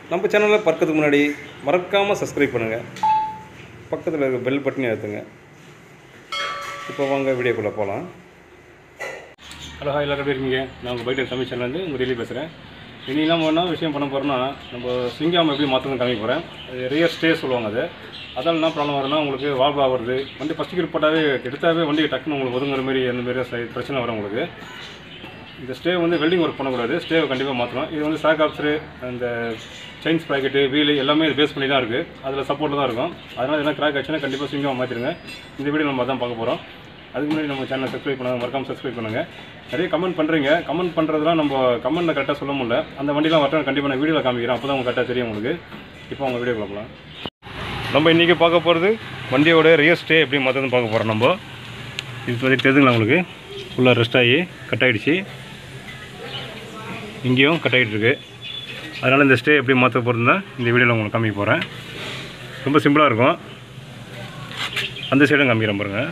நம்ம சேனலை பார்க்கறதுக்கு முன்னாடி மறக்காமல் சப்ஸ்கிரைப் பண்ணுங்கள் பக்கத்தில் இருக்க பெல் பட்டனை ஏற்றுங்க இப்போ வாங்க வீடியோக்குள்ளே போகலாம் ஹலோ ஹாய் எல்லாரும் எப்படி இருக்கீங்க நான் உங்கள் பைட்டர் தமிழ் சேனல்லேருந்து உங்கள் டெய்லி பேசுகிறேன் இனி நம்ம என்ன விஷயம் பண்ண போகிறோம்னா நம்ம சிங்காம் எப்படி மாற்றணும் காமிக்க போகிறேன் அது ரியர் ஸ்டே சொல்லுவாங்க அது அதால் என்ன ப்ராப்ளம் வரும்னா உங்களுக்கு வால்வ் ஆகுறது வண்டி ஃபஸ்ட்டு கிரிப் போட்டாவே எடுத்தாவே வண்டி டக்குன்னு உங்களுக்கு ஒதுங்குற மாதிரி அந்த மாதிரி சை- பிரச்சனை வரும் உங்களுக்கு இந்த ஸ்டே வந்து வெல்டிங் ஒர்க் பண்ணக்கூடாது ஸ்டேவை கண்டிப்பாக மாற்றணும் இது வந்து சாக் ஆப்ஸரு அந்த செயின் ஸ்ப்ராக்கெட்டு வீல் எல்லாமே இது பேஸ் பண்ணி தான் இருக்குது அதில் சப்போர்ட் தான் இருக்கும் அதனால் எல்லாம் கிராக் ஆச்சுன்னா கண்டிப்பாக சிங்கம் மாற்றிடுங்க இந்த வீடியோ நம்ம அதான் பார்க்க போகிறோம் அதுக்கு முன்னாடி நம்ம சேனலை சப்ஸ்கிரைப் பண்ணுங்க மறக்காம சப்ஸ்கிரைப் பண்ணுங்கள் நிறைய கமெண்ட் பண்ணுறீங்க கமெண்ட் பண்ணுறதுலாம் நம்ம கமெண்ட்டில் கரெக்டாக சொல்ல முடியல அந்த வண்டிலாம் வரட்டும் கண்டிப்பாக நான் வீடியோவில் காமிக்கிறேன் அப்போ தான் உங்களுக்கு கரெக்டாக தெரியும் உங்களுக்கு இப்போ அவங்க வீடியோ பார்க்கலாம் நம்ம இன்றைக்கி பார்க்க போகிறது வண்டியோட ரியர் ஸ்டே எப்படி மாற்றதுன்னு பார்க்க போகிறோம் நம்ம இது பற்றி தெரிஞ்சுங்களா உங்களுக்கு ஃபுல்லாக ரெஸ்ட் ஆகி கட் ஆகிடுச்சு இங்கேயும் கட் ஆகிட்டு இருக்கு அதனால் இந்த ஸ்டே எப்படி மாற்ற போகிறதுனா இந்த வீடியோவில் உங்களுக்கு காமிக்க போகிறேன் ரொம்ப சிம்பிளாக இருக்கும் அந்த சைடும் காமிக்கிறேன் பாருங்கள்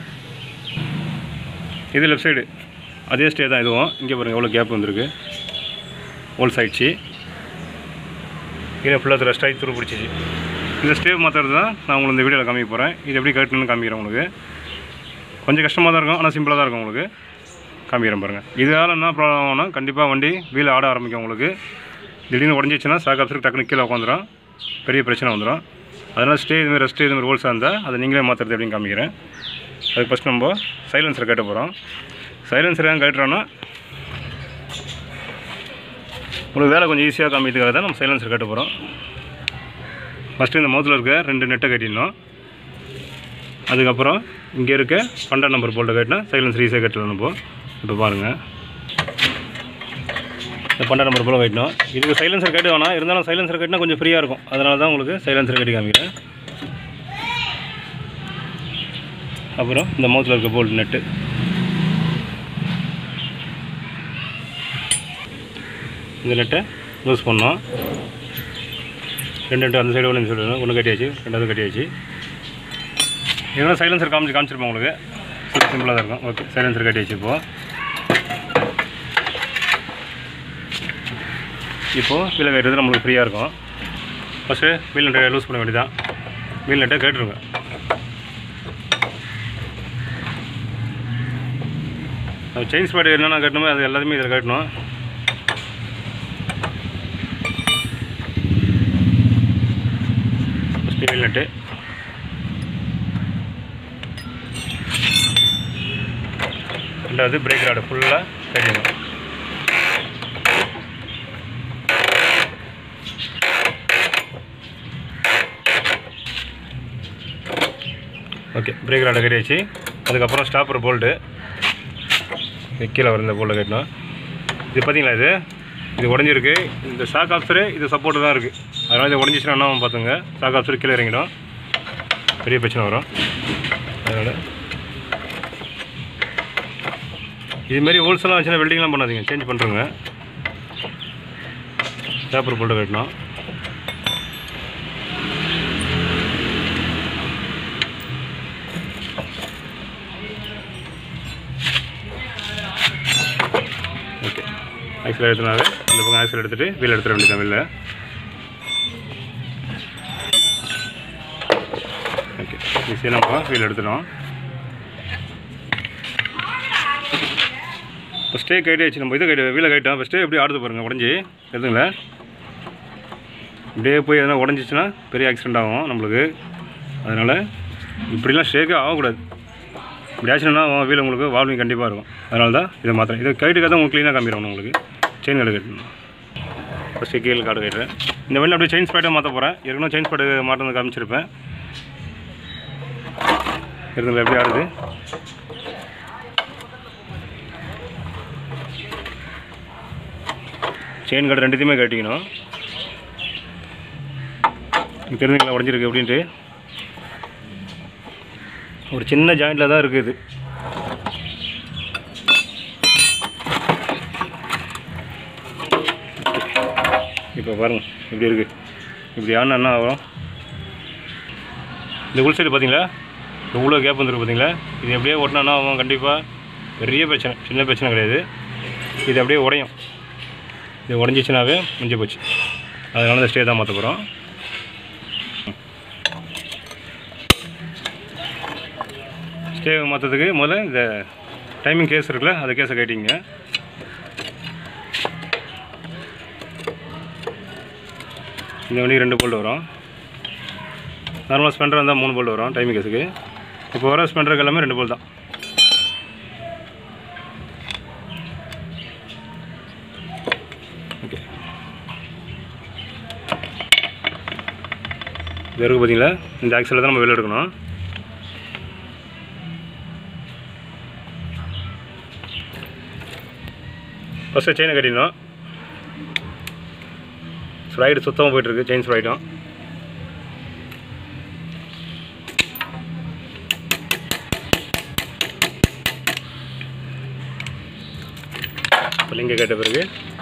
இது லெஃப்ட் சைடு அதே ஸ்டே தான் இதுவும் இங்கே பாருங்கள் எவ்வளோ கேப் வந்திருக்கு ஹோல்ஸ் ஆயிடுச்சு கீழே ஃபுல்லாக ரெஸ்ட் ஆகி துரு பிடிச்சிச்சு இந்த ஸ்டே மாற்றுறது தான் நான் உங்களுக்கு இந்த வீடியோவில் காமிக்க போகிறேன் இது எப்படி கட்டணும்னு காமிக்கிறேன் உங்களுக்கு கொஞ்சம் கஷ்டமாக தான் இருக்கும் ஆனால் சிம்பிளாக தான் இருக்கும் உங்களுக்கு காமிக்கிறேன் பாருங்கள் இதனால் என்ன ப்ராப்ளம் ஆகும்னா கண்டிப்பாக வண்டி வீல் ஆட ஆரம்பிக்கும் உங்களுக்கு திடீர்னு உடஞ்சிச்சுன்னா சாக்காப்ஸுக்கு டக்குனு கீழே உட்காந்துரும் பெரிய பிரச்சனை வந்துடும் அதனால் ஸ்டே இதுமாதிரி ரெஸ்ட் இதுமாதிரி ஹோல்ஸாக இருந்தால் அதை நீங்களே மாற்றுறது எப்படின்னு காமிக்கிறேன் அதுக்கு ஃபஸ்ட் நம்ம சைலன்சர் கட்ட போகிறோம் சைலன்சர் ஏன் கட்டுறோன்னா உங்களுக்கு வேலை கொஞ்சம் ஈஸியாக காமிக்கிறதுக்காக தான் நம்ம சைலன்சர் கட்ட போகிறோம் ஃபஸ்ட்டு இந்த மவுத்தில் இருக்க ரெண்டு நெட்டை கட்டிடணும் அதுக்கப்புறம் இங்கே இருக்க பன்னெண்டு நம்பர் போல்ட்டை கட்டினா சைலன்சர் ஈஸியாக கட்டலாம் நம்ம இப்போ பாருங்கள் இந்த பன்னெண்டு நம்பர் போல் கட்டணும் இதுக்கு சைலன்சர் கட்டு வேணாம் இருந்தாலும் சைலன்சர் கட்டினா கொஞ்சம் ஃப்ரீயாக இருக்கும் அதனால தான் உங்களுக்கு சைலன்சர் கட்டி காமிக்கிறேன் அப்புறம் இந்த மவுத்தில் இருக்க போல்ட் நெட்டு இந்த நெட்டை லூஸ் பண்ணோம் ரெண்டு நெட்டு அந்த சைடு ஒன்று சொல்லணும் ஒன்று கட்டியாச்சு ரெண்டாவது கட்டியாச்சு இதெல்லாம் சைலன்சர் காமிச்சு காமிச்சிருப்போம் உங்களுக்கு சரி சிம்பிளாக தான் இருக்கும் ஓகே சைலன்சர் கட்டியாச்சு இப்போது இப்போது வீலை கட்டுறது நம்மளுக்கு ஃப்ரீயாக இருக்கும் ஃபஸ்ட்டு வீல் நெட்டை லூஸ் பண்ண வேண்டியதான் வீல் நெட்டை கேட்டுருங்க நம்ம செயின் ஸ்பாட் என்னென்ன கட்டணுமோ அது எல்லாத்தையுமே இதில் கட்டணும் ஃபஸ்ட்டு வீல் நெட்டு ரெண்டாவது பிரேக் ராடு ஃபுல்லாக கட்டிடணும் ஓகே பிரேக் ராடை கட்டியாச்சு அதுக்கப்புறம் ஸ்டாப்பர் போல்ட்டு இது கீழே வர இந்த போல்ட்டை கட்டணும் இது பார்த்தீங்களா இது இது உடஞ்சிருக்கு இந்த ஷாக் ஆப்சரு இது சப்போர்ட்டு தான் இருக்குது அதனால் இது உடஞ்சிச்சுன்னா என்ன ஆகும் பார்த்துங்க ஷாக் ஆப்சர் கீழே இறங்கிடும் பெரிய பிரச்சனை வரும் அதனால் இதுமாரி ஹோல்செல்லாம் வச்சுன்னா வெல்டிங்லாம் பண்ணாதீங்க சேஞ்ச் பண்ணுறோங்க பேப்பர் போல்ட்டு கட்டணும் ஓகே ஆக்சில் எடுத்தனாவே இந்த பக்கம் ஆக்சில் எடுத்துகிட்டு வீல் எடுத்துட வேண்டியதான் வெளில ஓகே ஈஸியாக நம்ம வீல் எடுத்துட்டோம் இப்போ ஸ்டே கைட்டாச்சு நம்ம இது கைட்டு வீலை கைட்டோம் இப்போ ஸ்டே எப்படி ஆடுது பாருங்கள் உடஞ்சி எதுங்களா இப்படியே போய் எதனா உடஞ்சிச்சுன்னா பெரிய ஆக்சிடெண்ட் ஆகும் நம்மளுக்கு அதனால் இப்படிலாம் ஷேக்கே ஆகக்கூடாது இப்படி ஆச்சுன்னா வீல் உங்களுக்கு வால்விங் கண்டிப்பாக இருக்கும் அதனால தான் இதை மாத்திரம் இதை கைட்டுக்காக தான் உங்களுக்கு க்ளீனாக காமிக்கிறோம் உங்களுக்கு செயின் கடை கட்டணும் ஃபஸ்ட்டு கீழே கார்டு கட்டுறேன் இந்த வண்டியில் அப்படியே செயின் ஸ்பேட்டை மாற்ற போகிறேன் ஏற்கனவே செயின் ஸ்பேட்டு மாற்றது காமிச்சிருப்பேன் இருந்தது எப்படி ஆடுது செயின் கடை ரெண்டுத்தையுமே கட்டிக்கணும் எனக்கு தெரிஞ்சுங்களா உடஞ்சிருக்கு அப்படின்ட்டு ஒரு சின்ன ஜாயிண்டில் தான் இருக்குது இது இப்போ பாருங்கள் இப்படி இருக்குது இப்படி ஆனால் என்ன ஆகும் இந்த உள் சைடு பார்த்தீங்களா இவ்வளோ கேப் வந்துருக்கு பார்த்தீங்களா இது எப்படியே ஒட்டினா ஆகும் கண்டிப்பாக பெரிய பிரச்சனை சின்ன பிரச்சனை கிடையாது இது அப்படியே உடையும் இது உடஞ்சிச்சுனாவே முடிஞ்சு போச்சு அதனால இந்த ஸ்டே தான் மாற்ற போகிறோம் ஸ்டே மாற்றதுக்கு முதல்ல இந்த டைமிங் கேஸ் இருக்குல்ல அந்த கேஸை கேட்டிங்க இந்த வண்டி ரெண்டு போல்ட் வரும் நார்மல் ஸ்பெண்டர் இருந்தால் மூணு போல்ட் வரும் டைமிங் கேஸுக்கு இப்போ வர ஸ்பெண்டருக்கு எல்லாமே ரெண்டு போல்ட் தான் ஓகே இது இருக்குது பார்த்தீங்களா இந்த ஆக்சில் தான் நம்ம வெளில எடுக்கணும் ஃபஸ்ட்டு செயினை கட்டிடணும் ஸ்ப்ரைடு சுத்தமாக போயிட்டுருக்கு செயின் ஸ்ப்ரைடும் இப்போ லிங்கை கேட்ட பிறகு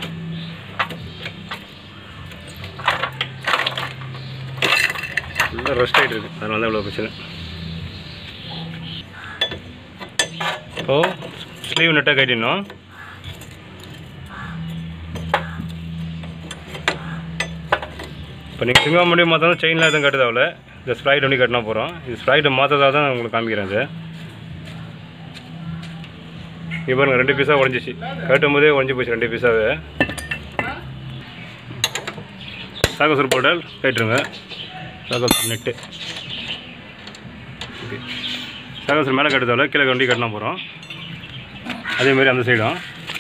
ஃபுல்லாக ரெஸ்ட் ஆகிட்டு இருக்கு அதனால தான் இவ்வளோ பிரச்சனை இப்போது ஸ்லீவ் நெட்டாக கட்டிடணும் இப்போ நீங்கள் சிங்கம் முடியும் மாற்றாலும் செயினில் எதுவும் கட்ட தேவையில்ல இந்த ஸ்ப்ரைட் வண்டி கட்டினா போகிறோம் இது ஸ்ப்ரைட்டை மாற்றதாக தான் நான் உங்களுக்கு காமிக்கிறேன் இது இங்கே பாருங்க ரெண்டு பீஸாக உடஞ்சிச்சு கட்டும் போதே உடஞ்சி போச்சு ரெண்டு பீஸாவே சாகசூர் போட்டால் கட்டுருங்க சாகசூர் நெட்டு ஓகே சாகசூர் மேலே கட்ட தேவையில்ல கீழே வண்டி கட்டினா போகிறோம் அதேமாரி அந்த சைடும்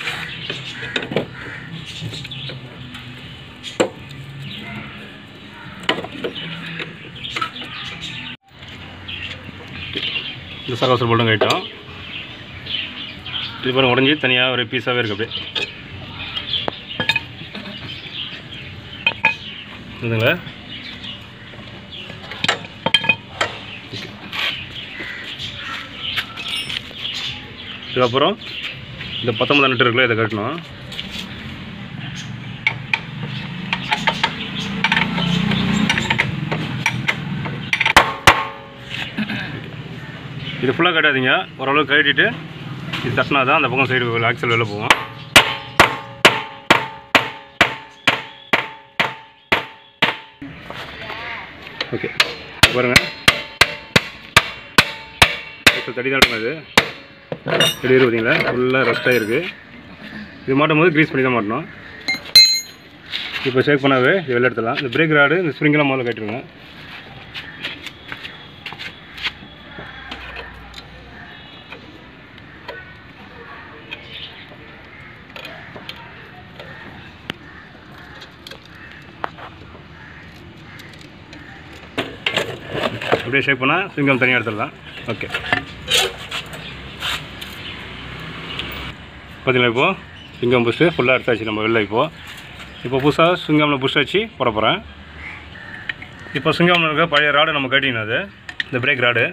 இந்த சகோசர் போல்டும் கட்டிட்டோம் இது பாருங்க உடஞ்சி தனியாக ஒரு பீஸாகவே இருக்குது அப்படியே இதுங்களா இதுக்கப்புறம் இந்த பத்தொம்பது நட்டு இருக்குல்ல இதை கட்டணும் இது ஃபுல்லாக கட்டாதீங்க ஓரளவுக்கு கட்டிட்டு இது தட்டினா தான் அந்த பக்கம் சைடு ஆக்சல் வெளில போகும் ஓகே பாருங்க இப்போ தடி தான் இருக்கும் அது தடி இருக்கு பார்த்தீங்களா ஃபுல்லாக ரெஸ்ட் ஆகிருக்கு இது மாட்டும் போது க்ரீஸ் பண்ணி தான் மாட்டணும் இப்போ ஷேக் பண்ணாவே இது வெளில எடுத்துடலாம் இந்த பிரேக் ராடு இந்த ஸ்ப்ரிங்கெல்லாம் முதல்ல கட்டிடுங்க அப்படியே ஷேக் பண்ணால் சிங்கம் தனியாக எடுத்துடலாம் ஓகே பார்த்தீங்களா இப்போது சிங்கம் புஷ்ஷு ஃபுல்லாக எடுத்தாச்சு நம்ம வெளில இப்போது இப்போ புதுசாக சிங்கமில் புஷ் வச்சு போட போகிறேன் இப்போ சிங்கமில் இருக்க பழைய ராடு நம்ம கட்டிக்கணும் அது இந்த பிரேக் ராடு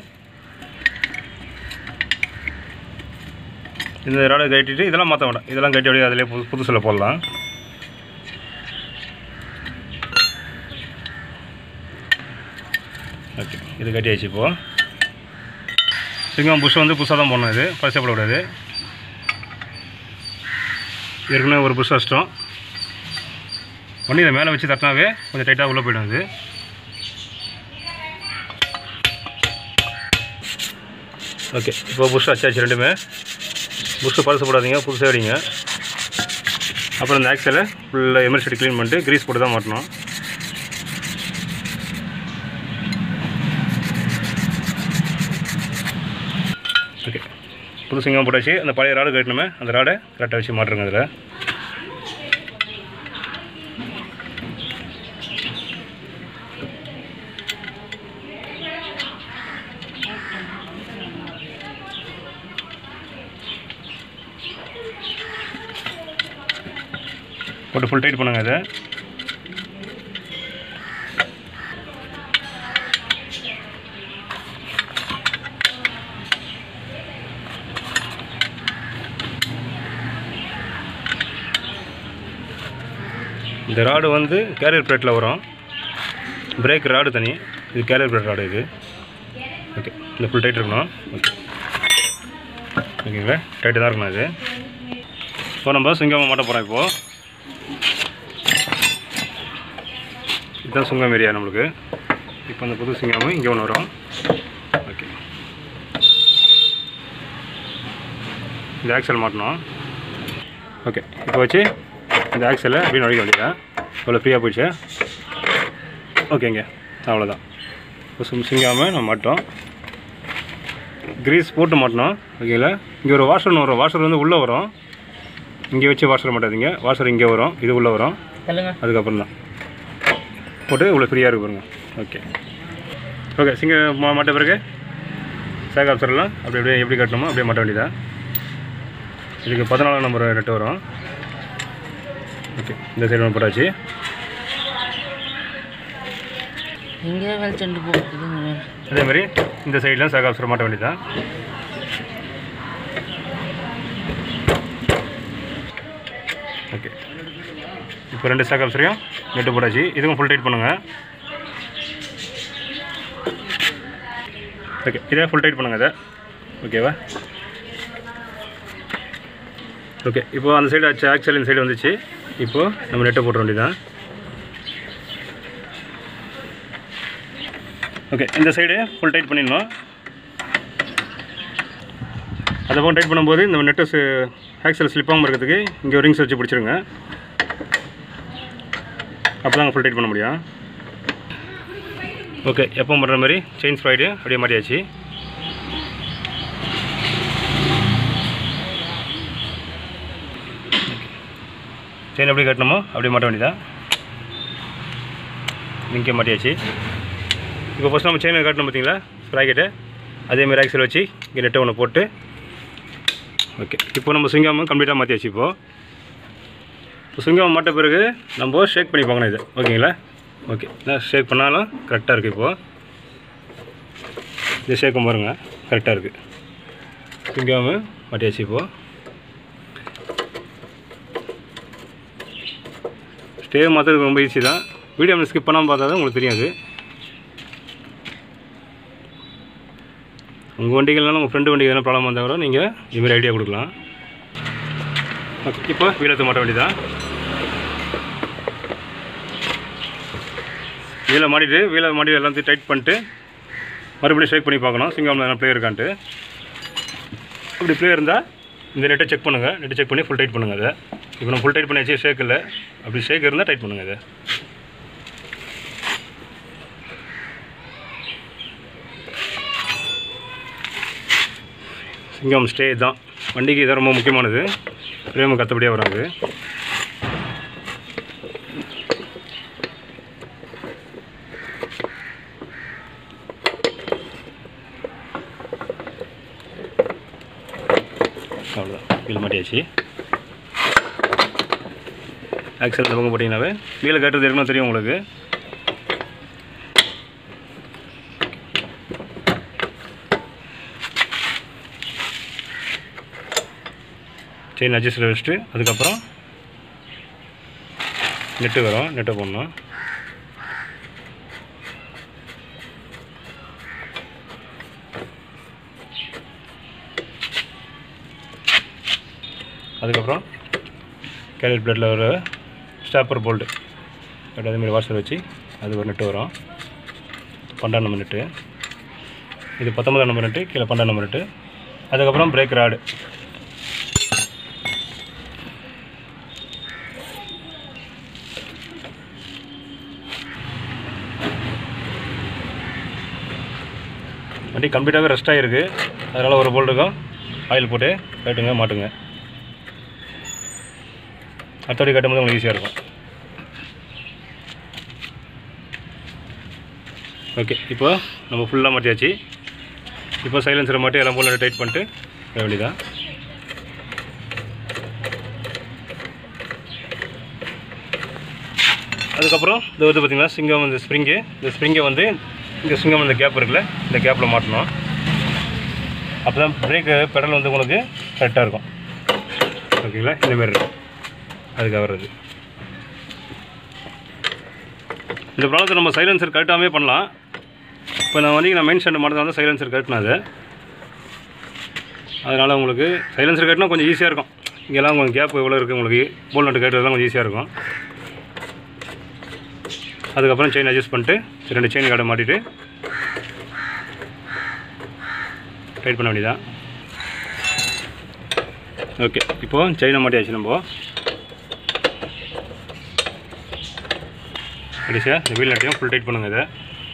இந்த ராடை கட்டிட்டு இதெல்லாம் மாற்ற வேண்டாம் இதெல்லாம் கட்டி அப்படியே அதிலே புது புதுசில் போடலாம் ஓகே இது கட்டியாச்சு இப்போது சிங்கம் புஷ் வந்து புதுசாக தான் போடணும் இது பழசே போடக்கூடாது ஏற்கனவே ஒரு புஷ் வச்சிட்டோம் ஒன்று இதை மேலே வச்சு தட்டினாவே கொஞ்சம் டைட்டாக உள்ளே போயிடும் அது ஓகே இப்போ புஷ் வச்சாச்சு ரெண்டுமே புஷ்ஷு பழசு போடாதீங்க புதுசாக அடிங்க அப்புறம் இந்த ஆக்சலை ஃபுல்லாக எமர்ஜென்சி க்ளீன் பண்ணிட்டு க்ரீஸ் போட்டு தான் மாட்டணும் ஓகே புது சிங்கம் போட்டாச்சு அந்த பழைய ராடு கட்டணுமே அந்த ராடை கரெக்டாக வச்சு மாட்டுருங்க அதில் போட்டு ஃபுல் டைட் பண்ணுங்க அதை இந்த ராடு வந்து கேரியர் பிளேட்டில் வரும் பிரேக் ராடு தனி இது கேரியர் பிளேட் ராடு இது ஓகே இந்த ஃபுல் டைட் இருக்கணும் ஓகே ஓகேங்களா டைட்டு தான் இருக்கணும் இது ஸோ நம்ம சிங்கமாக மாட்ட போகிறோம் இப்போது இதுதான் சுங்கம் ஏரியா நம்மளுக்கு இப்போ அந்த புது சிங்காம இங்கே ஒன்று வரும் ஓகே இந்த ஆக்சல் மாட்டணும் ஓகே இப்போ வச்சு இந்த ஆக்சலை அப்படியே நுழைக்க வேண்டியதா இவ்வளோ ஃப்ரீயாக போயிடுச்சு ஓகேங்க அவ்வளோதான் இப்போ சும் சிங்காமல் நம்ம மாட்டோம் கிரீஸ் போட்டு மாட்டணும் ஓகேங்களா இங்கே ஒரு வாஷர் ஒன்று வரும் வாஷர் வந்து உள்ளே வரும் இங்கே வச்சு வாஷர் மாட்டாதீங்க வாஷர் இங்கே வரும் இது உள்ளே வரும் சொல்லுங்க அதுக்கப்புறம் தான் போட்டு இவ்வளோ ஃப்ரீயாக இருக்கு பாருங்க ஓகே ஓகே சிங்க மா மாட்ட பிறகு சேக் ஆப்சர்லாம் அப்படி அப்படியே எப்படி கட்டணுமோ அப்படியே மாட்ட வேண்டியதா இதுக்கு பதினாலாம் நம்பர் நெட்டு வரும் ஓகே இந்த சைடு ஒன்று போட்டாச்சு இங்கே வெளிச்சண்டு போகுதுங்க அதே மாதிரி இந்த சைடில் சேக் ஆப்சர் மாட்ட வேண்டியதா ஓகே இப்போ ரெண்டு சேக் ஆப்சரையும் நெட்டு போட்டாச்சு இதுவும் ஃபுல் டைட் பண்ணுங்கள் ஓகே இதே ஃபுல் டைட் பண்ணுங்கள் இதை ஓகேவா ஓகே இப்போ அந்த சைடு ஆச்சு ஆக்சுவல் இந்த சைடு வந்துச்சு இப்போது நம்ம நெட்டை போட்டுற வேண்டியதான் ஓகே இந்த சைடு ஃபுல் டைட் பண்ணிடணும் அதை போல் டைட் பண்ணும்போது இந்த நெட்டு ஆக்சல் ஸ்லிப்பாகாமல் இருக்கிறதுக்கு இங்கே ஒரு ரிங்ஸ் வச்சு பிடிச்சிருங்க அப்போ தான் ஃபுல் டைட் பண்ண முடியும் ஓகே எப்போ பண்ணுற மாதிரி செயின் ஸ்ப்ரைடு அப்படியே மாட்டியாச்சு செயின் எப்படி கட்டணுமோ அப்படியே மாட்ட வேண்டியதா இங்கே மாட்டியாச்சு இப்போ ஃபஸ்ட் நம்ம செயினை கட்டணும் பார்த்தீங்களா ப்ராக்கெட்டு அதேமாதிரி ஆக்சல் வச்சு இங்கே நெட்டை ஒன்று போட்டு ஓகே இப்போ நம்ம சுங்காம கம்ப்ளீட்டாக மாற்றியாச்சு இப்போது இப்போ சுங்காம மாட்ட பிறகு நம்ம ஷேக் பண்ணி பார்க்கணும் இது ஓகேங்களா ஓகே நான் ஷேக் பண்ணாலும் கரெக்டாக இருக்குது இப்போது இது ஷேக்கம் பாருங்க கரெக்டாக இருக்குது சுங்காம மாட்டியாச்சு இப்போது ஸ்டே மாற்றுறதுக்கு ரொம்ப ஈஸி தான் வீடியோ ஸ்கிப் பண்ணாமல் பார்த்தா தான் உங்களுக்கு தெரியாது உங்கள் வண்டிகள்னாலும் உங்கள் ஃப்ரெண்டு வண்டிக்கு எதனா ப்ராப்ளம் வந்தால் கூட நீங்கள் இதுமாரி ஐடியா கொடுக்கலாம் ஓகே இப்போ வீலத்தை மாட்ட வேண்டியதான் வீலை மாட்டிட்டு வீலை மாட்டி எல்லாத்தையும் டைட் பண்ணிட்டு மறுபடியும் ஷேக் பண்ணி பார்க்கணும் சிங்கம் எதனா ப்ளே இருக்கான்ட்டு அப்படி ப்ளே இருந்தால் இந்த நெட்டை செக் பண்ணுங்கள் நெட்டை செக் பண்ணி ஃபுல் டைட் பண்ணுங்கள் அதை இப்போ நம்ம ஃபுல் டைட் பண்ணியாச்சு ஷேக் இல்லை அப்படி ஷேக் இருந்தால் டைட் பண்ணுங்கள் அதை சிங்கம் ஸ்டே தான் வண்டிக்கு இது ரொம்ப முக்கியமானது பிரேம கத்தபடியாக வராது அவ்வளோதான் வீல் மாட்டியாச்சு ஆக்சல் இந்த பக்கம் போட்டிங்கனாவே வீலை கட்டுறது இருக்குன்னு தெரியும் உங்களுக்கு செயின் அட்ஜஸ்ட் வச்சுட்டு அதுக்கப்புறம் நெட்டு வரும் நெட்டை போடணும் அதுக்கப்புறம் கேரியர் பிளேட்டில் ஒரு ஸ்டாப்பர் போல்டு அதேமாதிரி வாஷர் வச்சு அது ஒரு நெட்டு வரும் பன்னெண்டாம் நம்பர் நெட்டு இது பத்தொன்பதாம் நம்பர் நெட்டு கீழே பன்னெண்டாம் நம்பர் நெட்டு அதுக்கப்புறம் பிரேக் ராடு வண்டி கம்ப்ளீட்டாகவே ரெஸ்ட் ஆகிருக்கு அதனால் ஒரு போல்ட்டுக்கும் ஆயில் போட்டு கட்டுங்க மாட்டுங்க அடுத்தபடி கட்டும்போது உங்களுக்கு ஈஸியாக இருக்கும் ஓகே இப்போ நம்ம ஃபுல்லாக மாட்டியாச்சு இப்போ சைலன்சரை மாட்டி எல்லாம் போல டைட் பண்ணிட்டு வர வேண்டியதான் அதுக்கப்புறம் இது வந்து பார்த்திங்கன்னா சிங்கம் இந்த ஸ்ப்ரிங்கு இந்த ஸ்ப்ரிங்கை வந்து இந்த சிங்கம் இந்த கேப் இருக்குல்ல இந்த கேப்பில் மாட்டணும் அப்போ தான் பிரேக்கு பெடல் வந்து உங்களுக்கு கரெக்டாக இருக்கும் ஓகேங்களா இந்த மாதிரி இருக்கும் அதுக்காக வர்றது இந்த ப்ராப்ளத்தை நம்ம சைலன்சர் கரெக்டாகவே பண்ணலாம் இப்போ நான் வந்து நான் மெயின் ஸ்டாண்ட் மட்டும் தான் சைலன்சர் கட்டினேன் அது அதனால் உங்களுக்கு சைலன்சர் கட்டினா கொஞ்சம் ஈஸியாக இருக்கும் இங்கெல்லாம் கொஞ்சம் கேப் எவ்வளோ இருக்குது உங்களுக்கு போல் நட்டு கட்டுறதுலாம் கொஞ்சம் ஈஸியாக இருக்கும் அதுக்கப்புறம் செயின் அட்ஜஸ்ட் பண்ணிட்டு ரெண்டு செயின் கார்டை மாட்டிட்டு டைட் பண்ண வேண்டியதான் ஓகே இப்போது செயினை மாட்டியாச்சு நம்ம கடைசியாக இந்த வீல் நட்டையும் ஃபுல் டைட் பண்ணுங்க இதை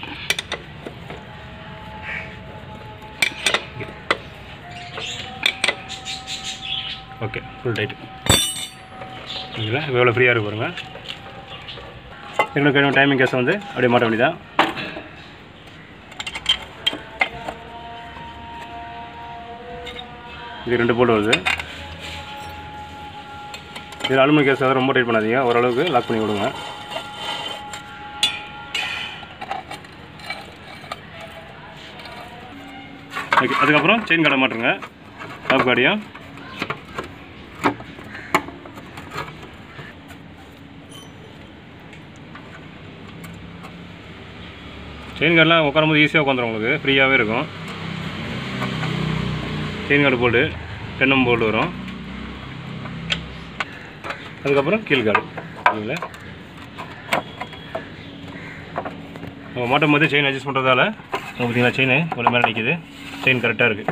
ஓகே ஃபுல் டைட் இதில் எவ்வளோ ஃப்ரீயாக இருக்கு பாருங்க இன்னும் கொஞ்சம் டைமிங் கேஸ் வந்து அப்படியே மாட்ட வேண்டியதான் இது ரெண்டு போல்ட் வருது இது அலுமினியம் கேஸ் வந்து ரொம்ப டைட் பண்ணாதீங்க ஓரளவுக்கு லாக் பண்ணி விடுங்க ஓகே அதுக்கப்புறம் செயின் கடை மாட்டுருங்க டாப் காடியும் செயின் கார்டெலாம் உட்காரும்போது ஈஸியாக உட்காந்துரும் உங்களுக்கு ஃப்ரீயாகவே இருக்கும் செயின் கார்டு போல்டு டென்னம் போல்டு வரும் அதுக்கப்புறம் கீழ் கார்டு சரிங்களா நம்ம மாட்டும் போது செயின் அட்ஜஸ்ட் பண்ணுறதால பார்த்தீங்களா செயின் இவ்வளோ மேலே நிற்கிது செயின் கரெக்டாக இருக்குது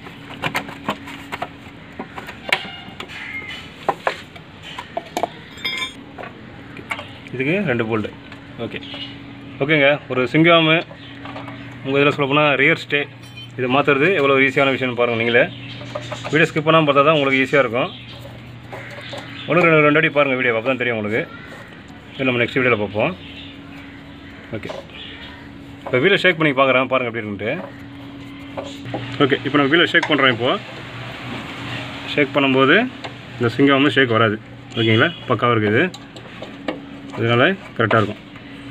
இதுக்கு ரெண்டு போல்டு ஓகே ஓகேங்க ஒரு சிங்காமு உங்கள் இதில் சொல்ல போனால் ரியர் ஸ்டே இதை மாற்றுறது எவ்வளோ ஈஸியான விஷயம்னு பாருங்கள் நீங்களே வீடியோ ஸ்கிப் பண்ணாமல் பார்த்தா தான் உங்களுக்கு ஈஸியாக இருக்கும் ஒன்று ரெண்டு ரெண்டு அடி பாருங்கள் வீடியோ அப்போ தான் தெரியும் உங்களுக்கு இது நம்ம நெக்ஸ்ட் வீடியோவில் பார்ப்போம் ஓகே இப்போ வீலை ஷேக் பண்ணி பார்க்குறேன் பாருங்கள் எப்படி இருக்குன்ட்டு ஓகே இப்போ நம்ம வீலை ஷேக் பண்ணுறோம் இப்போது ஷேக் பண்ணும்போது இந்த சிங்கம் வந்து ஷேக் வராது ஓகேங்களா பக்காவாக இருக்குது அதனால் கரெக்டாக இருக்கும்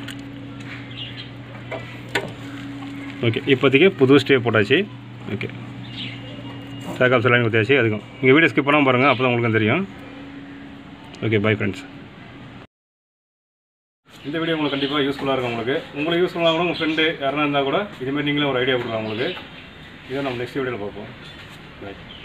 ஓகே இப்போதைக்கு புது ஸ்டே போட்டாச்சு ஓகே பேக்கப் எல்லாம் ஊற்றியாச்சு அதுக்கும் நீங்கள் வீடியோ ஸ்கிப் பண்ணாமல் பாருங்கள் அப்போ தான் உங்களுக்கும் தெரியும் ஓகே பை ஃப்ரெண்ட்ஸ் இந்த வீடியோ உங்களுக்கு கண்டிப்பாக யூஸ்ஃபுல்லாக இருக்கும் உங்களுக்கு உங்களுக்கு யூஸ்ஃபுல்லாக கூட உங்கள் ஃப்ரெண்டு யாருனா இருந்தால் கூட இதுமாதிரி நீங்களே ஒரு ஐடியா கொடுக்கலாம் உங்களுக்கு இதை நம்ம நெக்ஸ்ட் வீடியோவில் பார்ப்போம் பை